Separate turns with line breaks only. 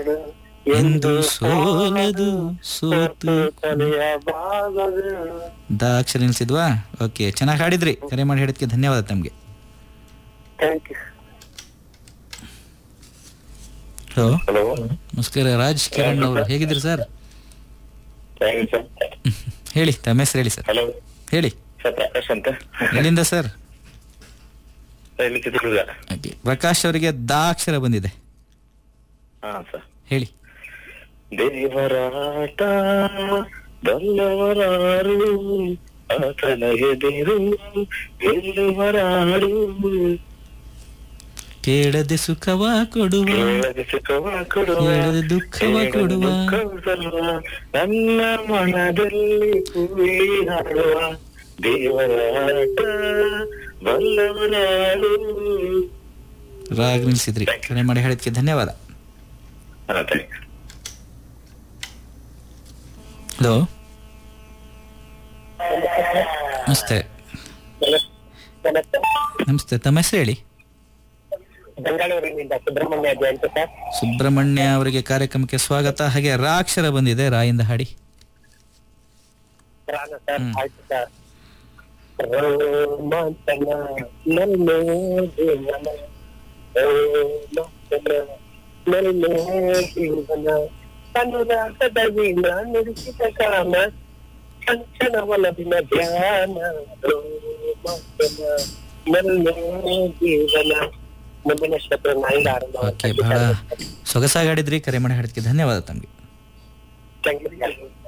ಎಂದು ಸೋಲದು ಸೋತು
ಕೊನೆಯ ಭಾಗದು
ದ ಅಕ್ಷರ ನಿಲ್ಸಿದ್ವಾ ಓಕೆ ಚೆನ್ನಾಗಿ ಹಾಡಿದ್ರಿ ಕರೆ ಮಾಡಿ ಹೇಳಿದ್ಕೆ ಧನ್ಯವಾದ ತಮಗೆ
ಥ್ಯಾಂಕ್ ಯು
ಹಲೋ
ಹಲೋ
ನಮಸ್ಕಾರ ರಾಜ್ ಕಿರಣ್ ಅವರು ಹೇಗಿದ್ದೀರಿ ಸರ್
ಥ್ಯಾಂಕ್ ಯು ಸರ್
ಹೇಳಿ ತಮ್ಮ ಹೆಸರು ಹೇಳಿ ಸರ್
ಹಲೋ
ಹೇಳಿ
ಸರ್ ಪ್ರಕಾಶ್ ಅಂತ
ಎಲ್ಲಿಂದ ಸರ್
ಇಲ್ಲಿ ಚಿತ್ರದುರ್ಗ
ಓಕೆ ಪ್ರಕಾಶ್ ಅವರಿಗೆ ದ ಅಕ್ಷರ ಬಂದಿದೆ
ಹಾ ಸರ್
ಹೇಳಿ
ದೇವರಾಟ ಬಲ್ಲವರಾರು ಆತನ ಎದಿರು ಗೆಲ್ಲುವರಾರು
ಕೇಳದೆ ಸುಖವ ಕೊಡುವ
ಕೇಳದೆ ಸುಖವ ಕೊಡುವ
ಕೇಳದೆ ದುಃಖವ
ಕೇಳದೆ
ಕೊಡುವ.
ದುಃಖವ ತರುವ, ನನ್ನ ಮನದಲ್ಲಿ ಕೂಡಿ ಹಾಡುವ ದೇವರಾಟ ಬಲ್ಲವರಾರು
ರಾಗ್ ನಿಲ್ಸಿದ್ರಿ ಕರೆ ಮಾಡಿ ಹೇಳಿದ್ಕೆ ಧನ್ಯವಾದ
ಹಾ ಥ್ಯಾಂಕ್ಸ್
ಹಲೋ ನಮಸ್ತೆ ನಮಸ್ತೆ ತಮ್ಮ ಹೆಸರು ಹೇಳಿ
ಬೆಂಗಳೂರಿನಿಂದ ಸುಬ್ರಹ್ಮಣ್ಯ ಜಯಂತ ಸರ್
ಸುಬ್ರಹ್ಮಣ್ಯ ಅವರಿಗೆ ಕಾರ್ಯಕ್ರಮಕ್ಕೆ ಸ್ವಾಗತ ಹಾಗೆ ರಾ ಅಕ್ಷರ ಬಂದಿದೆ ರಾಯಿಂದ ಹಾಡಿ
ರಾಣ ಸರ್
ಹ್ಮ್.
ಆಯ್ತು ಸರ್ ರೋಮಾಂಚನ ನನ್ನೇ ಜೀವನ ರೋಮಾಂಚನ ನನ್ನೇ ಜೀವನ ಅನುರಾಗದ ವೀಣ ನುಡಿಸಿದ ಕಾಮ ಕಂಚನ ಒಲವಿನ ಧ್ಯಾನ ರೋಮಾಂಚನ ನನ್ನೇ ಜೀವನ ಮುಂದಿನ ಕ್ಷೇತ್ರ ನಾಯಿಂದ ಆರಂಭ
ಓಕೆ ಬಹಳ ಸೊಗಸಾಗಿ ಹಾಡಿದ್ರಿ ಕರೆ ಮಾಡಿ ಹೇಳಿದ್ಕೆ ಧನ್ಯವಾದ ತಮಗೆ
ಥ್ಯಾಂಕ್ ಯು